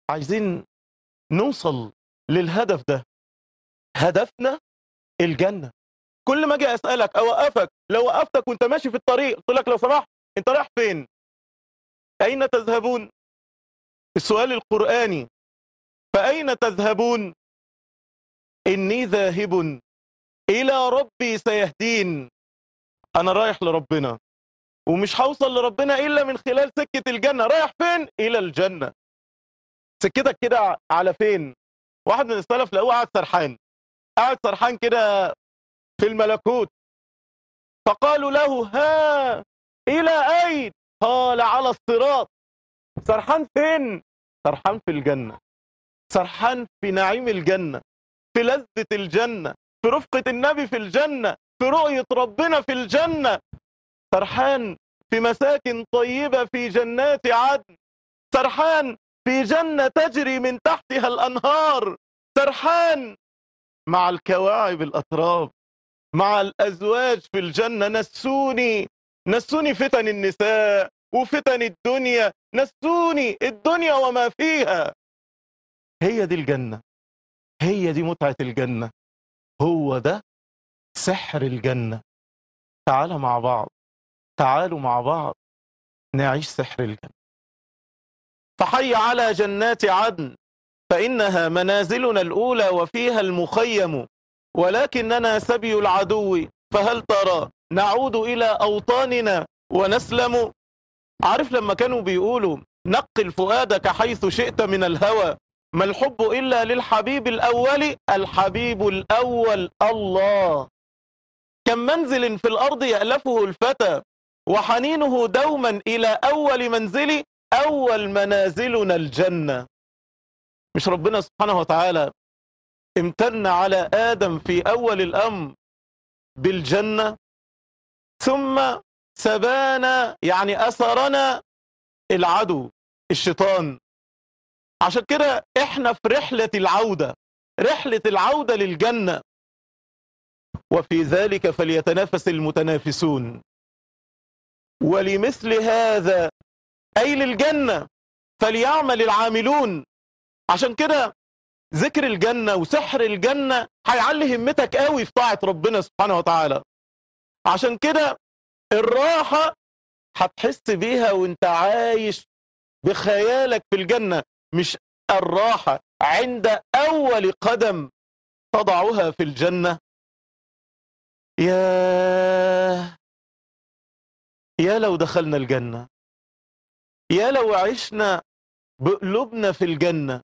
عايزين نوصل للهدف ده هدفنا الجنة كل ما اجي اسالك اوقفك لو وقفتك وانت ماشي في الطريق قلت لك لو سمحت انت رايح فين اين تذهبون السؤال القراني فاين تذهبون اني ذاهب الى ربي سيهدين انا رايح لربنا ومش هوصل لربنا الا من خلال سكه الجنه رايح فين الى الجنه سكتك كده على فين واحد من السلف لقوه قاعد سرحان قاعد سرحان كده في الملكوت فقالوا له ها الى اين قال على الصراط سرحان فين سرحان في الجنه سرحان في نعيم الجنه في لذه الجنه في رفقه النبي في الجنه في رؤيه ربنا في الجنه سرحان في مساكن طيبه في جنات عدن سرحان في جنه تجري من تحتها الانهار سرحان مع الكواعب الاتراب مع الازواج في الجنه نسوني نسوني فتن النساء وفتن الدنيا نسوني الدنيا وما فيها هي دي الجنه هي دي متعه الجنه هو ده سحر الجنه تعال مع بعض تعالوا مع بعض نعيش سحر الجنه فحي على جنات عدن فانها منازلنا الاولى وفيها المخيم ولكننا سبي العدو فهل ترى نعود الى اوطاننا ونسلم عارف لما كانوا بيقولوا نقل فؤادك حيث شئت من الهوى ما الحب الا للحبيب الاول الحبيب الاول الله كم منزل في الارض يالفه الفتى وحنينه دوما الى اول منزل اول منازلنا الجنه مش ربنا سبحانه وتعالى امتن على ادم في اول الامر بالجنه ثم سبانا يعني اثرنا العدو الشيطان عشان كده احنا في رحله العوده رحله العوده للجنه وفي ذلك فليتنافس المتنافسون ولمثل هذا اي للجنه فليعمل العاملون عشان كده ذكر الجنه وسحر الجنه هيعلي همتك قوي في طاعه ربنا سبحانه وتعالى عشان كده الراحه هتحس بيها وانت عايش بخيالك في الجنه مش الراحه عند اول قدم تضعها في الجنه يا يا لو دخلنا الجنه يا لو عشنا بقلوبنا في الجنه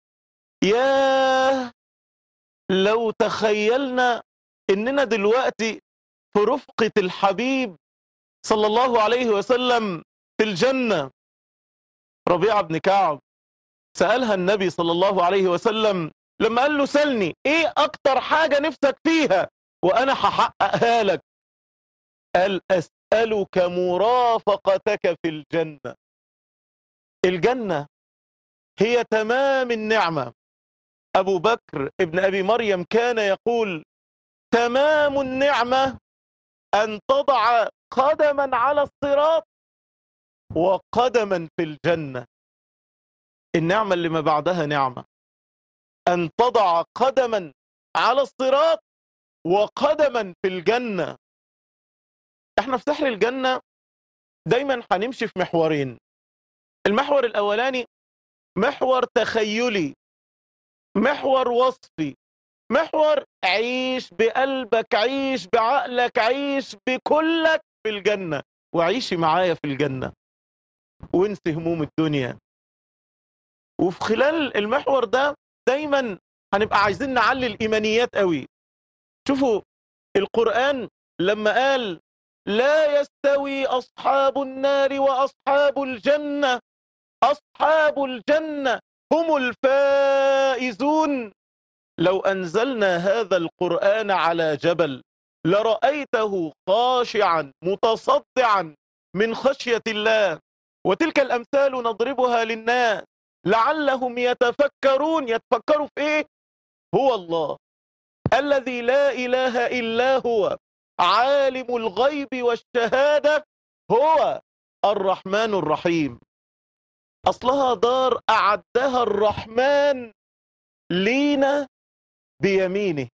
يا لو تخيلنا اننا دلوقتي في رفقة الحبيب صلى الله عليه وسلم في الجنة ربيعة بن كعب سألها النبي صلى الله عليه وسلم لما قال له سلني ايه اكتر حاجة نفسك فيها وانا هحققها لك قال اسألك مرافقتك في الجنة الجنة هي تمام النعمة أبو بكر ابن أبي مريم كان يقول تمام النعمة أن تضع قدما على الصراط وقدما في الجنة النعمة اللي ما بعدها نعمة أن تضع قدما على الصراط وقدما في الجنة احنا في سحر الجنة دايما هنمشي في محورين المحور الأولاني محور تخيلي محور وصفي محور عيش بقلبك عيش بعقلك عيش بكلك في الجنة وعيشي معايا في الجنة وانسي هموم الدنيا وفي خلال المحور ده دايما هنبقى عايزين نعلي الإيمانيات قوي شوفوا القرآن لما قال لا يستوي أصحاب النار وأصحاب الجنة أصحاب الجنة هم الفائزون لو أنزلنا هذا القرآن على جبل لرأيته خاشعا متصدعا من خشية الله وتلك الأمثال نضربها للناس لعلهم يتفكرون يتفكروا في إيه هو الله الذي لا إله إلا هو عالم الغيب والشهادة هو الرحمن الرحيم أصلها دار أعدها الرحمن لينا بيمينه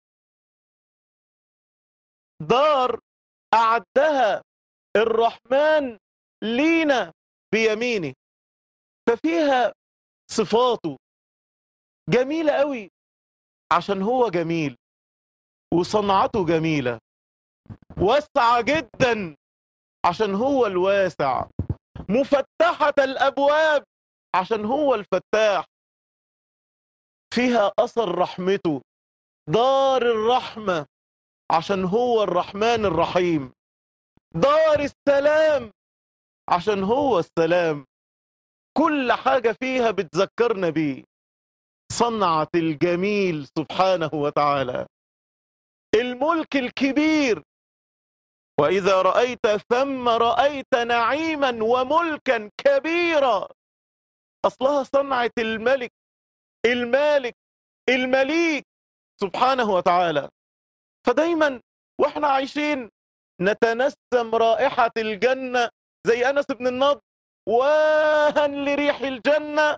دار أعدها الرحمن لينا بيمينه ففيها صفاته جميلة قوي عشان هو جميل وصنعته جميلة واسعة جدا عشان هو الواسع مفتحة الأبواب عشان هو الفتاح فيها أثر رحمته دار الرحمة عشان هو الرحمن الرحيم دار السلام عشان هو السلام كل حاجة فيها بتذكرنا بيه صنعت الجميل سبحانه وتعالى الملك الكبير وإذا رأيت ثم رأيت نعيما وملكا كبيرا أصلها صنعت الملك المالك المليك سبحانه وتعالى فدايما واحنا عايشين نتنسم رائحة الجنة زي أنس بن النضر واهن لريح الجنة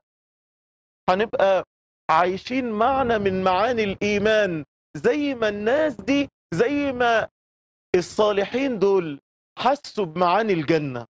هنبقى عايشين معنى من معاني الإيمان زي ما الناس دي زي ما الصالحين دول حسوا بمعاني الجنة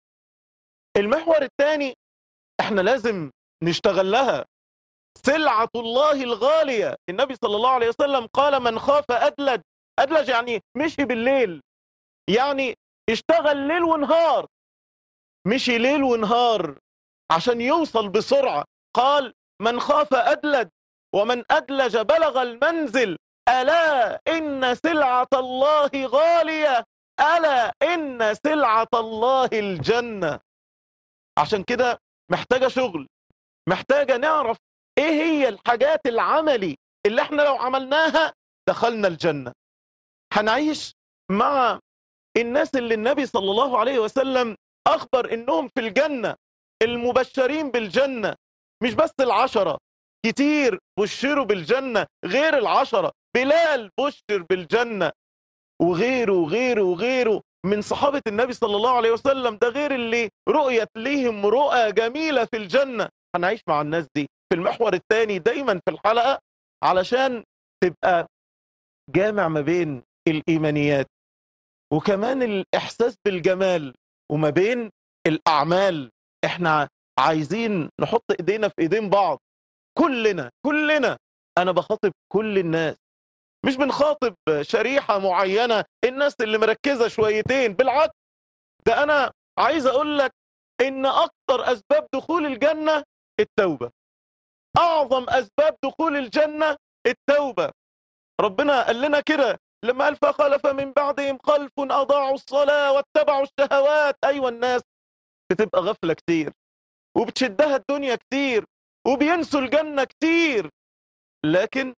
المحور الثاني احنا لازم نشتغل لها سلعة الله الغالية النبي صلى الله عليه وسلم قال من خاف أدلج أدلج يعني مشي بالليل يعني اشتغل ليل ونهار مشي ليل ونهار عشان يوصل بسرعة قال من خاف أدلج ومن أدلج بلغ المنزل ألا إن سلعة الله غالية ألا إن سلعة الله الجنة عشان كده محتاجة شغل محتاجة نعرف ايه هي الحاجات العملي اللي احنا لو عملناها دخلنا الجنة هنعيش مع الناس اللي النبي صلى الله عليه وسلم اخبر انهم في الجنة المبشرين بالجنة مش بس العشرة كتير بشروا بالجنة غير العشرة بلال بشر بالجنة وغيره وغيره وغيره من صحابة النبي صلى الله عليه وسلم ده غير اللي رؤيت ليهم رؤى جميلة في الجنة هنعيش مع الناس دي في المحور الثاني دايما في الحلقة علشان تبقى جامع ما بين الإيمانيات وكمان الإحساس بالجمال وما بين الأعمال احنا عايزين نحط ايدينا في ايدين بعض كلنا كلنا انا بخاطب كل الناس مش بنخاطب شريحة معينة الناس اللي مركزة شويتين بالعكس ده انا عايز اقول لك ان اكتر اسباب دخول الجنة التوبة اعظم اسباب دخول الجنة التوبة ربنا قال لنا كده لما قال فخلف من بعدهم خلف اضاعوا الصلاة واتبعوا الشهوات ايوه الناس بتبقى غفلة كتير وبتشدها الدنيا كتير وبينسوا الجنة كتير لكن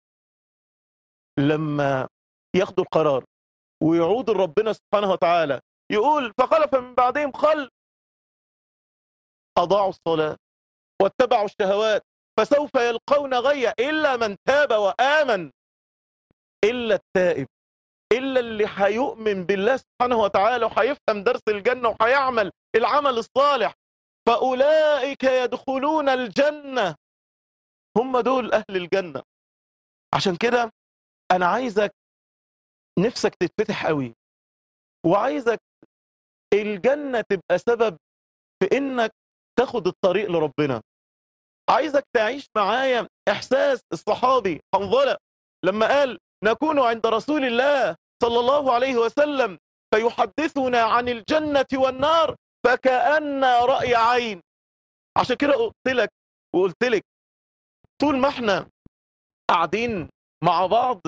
لما ياخدوا القرار ويعودوا لربنا سبحانه وتعالى يقول فخلف من بعدهم خلف أضاعوا الصلاة واتبعوا الشهوات فسوف يلقون غيا إلا من تاب وآمن إلا التائب إلا اللي هيؤمن بالله سبحانه وتعالى وهيفهم درس الجنة وهيعمل العمل الصالح فأولئك يدخلون الجنة هم دول أهل الجنة عشان كده أنا عايزك نفسك تتفتح قوي وعايزك الجنة تبقى سبب في إنك تاخد الطريق لربنا عايزك تعيش معايا إحساس الصحابي حنظلة لما قال نكون عند رسول الله صلى الله عليه وسلم فيحدثنا عن الجنة والنار فكأن رأي عين عشان كده قلت لك وقلت لك طول ما احنا قاعدين مع بعض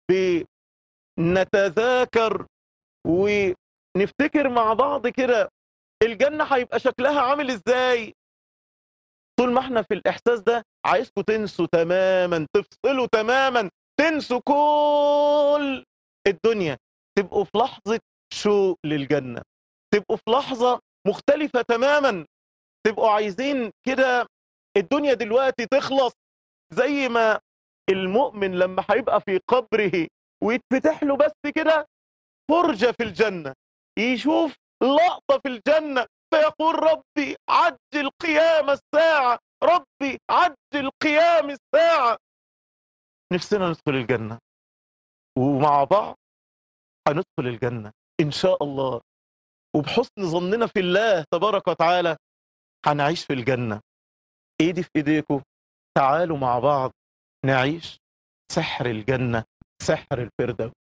بنتذاكر ونفتكر مع بعض كده الجنة هيبقى شكلها عامل ازاي طول ما احنا في الاحساس ده عايزكم تنسوا تماما تفصلوا تماما تنسوا كل الدنيا تبقوا في لحظة شوق للجنة تبقوا في لحظة مختلفة تماما تبقوا عايزين كده الدنيا دلوقتي تخلص زي ما المؤمن لما هيبقى في قبره ويتفتح له بس كده فرجة في الجنة يشوف لقطة في الجنة فيقول ربي عجل قيام الساعة ربي عجل قيام الساعة نفسنا ندخل الجنة ومع بعض هندخل الجنة إن شاء الله وبحسن ظننا في الله تبارك وتعالى هنعيش في الجنة ايدي في ايديكم تعالوا مع بعض نعيش سحر الجنة سحر الفردوس